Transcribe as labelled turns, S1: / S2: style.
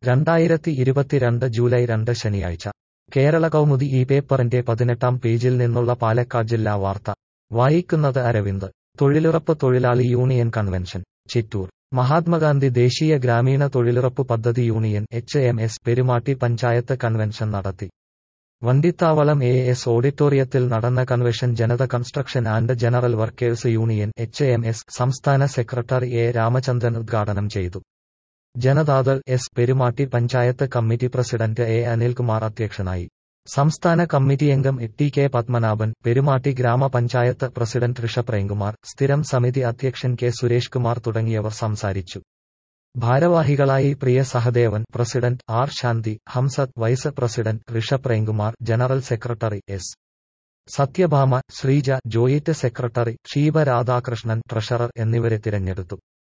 S1: രണ്ടായിരത്തി ഇരുപത്തിരണ്ട് ജൂലൈ രണ്ട് ശനിയാഴ്ച കേരള കൗമുദി ഈ പേപ്പറിന്റെ പതിനെട്ടാം പേജിൽ നിന്നുള്ള പാലക്കാട് ജില്ലാ വാർത്ത വായിക്കുന്നത് അരവിന്ദ് തൊഴിലുറപ്പ് തൊഴിലാളി യൂണിയൻ കൺവെൻഷൻ ചിറ്റൂർ മഹാത്മാഗാന്ധി ദേശീയ ഗ്രാമീണ തൊഴിലുറപ്പ് പദ്ധതി union H M S Perumatty panchayat convention നടത്തി വണ്ടിത്താവളം എ എസ് ഓഡിറ്റോറിയത്തിൽ നടന്ന convention Janata construction and general workers union H M S സംസ്ഥാന സെക്രട്ടറി എ രാമചന്ദ്രൻ ഉദ്ഘാടനം ചെയ്തു Janata Dal S Perumatty panchayat committee president A Anilkumar അധ്യക്ഷനായി സംസ്ഥാന കമ്മിറ്റി അംഗം ടി കെ പത്മനാഭൻ പെരുമാട്ടി ഗ്രാമപഞ്ചായത്ത് പ്രസിഡന്റ് ഋഷഭ് പ്രേംകുമാർ സ്ഥിരം സമിതി അധ്യക്ഷൻ കെ സുരേഷ് കുമാർ തുടങ്ങിയവർ സംസാരിച്ചു ഭാരവാഹികളായി Priya Sahadevan president R Shanthi Hamsath vice president Rishabh Premkumar general secretary S Sathyabhama Sreeja joint secretary Sheeba Radhakrishnan treasurer എന്നിവരെ തിരഞ്ഞെടുത്തു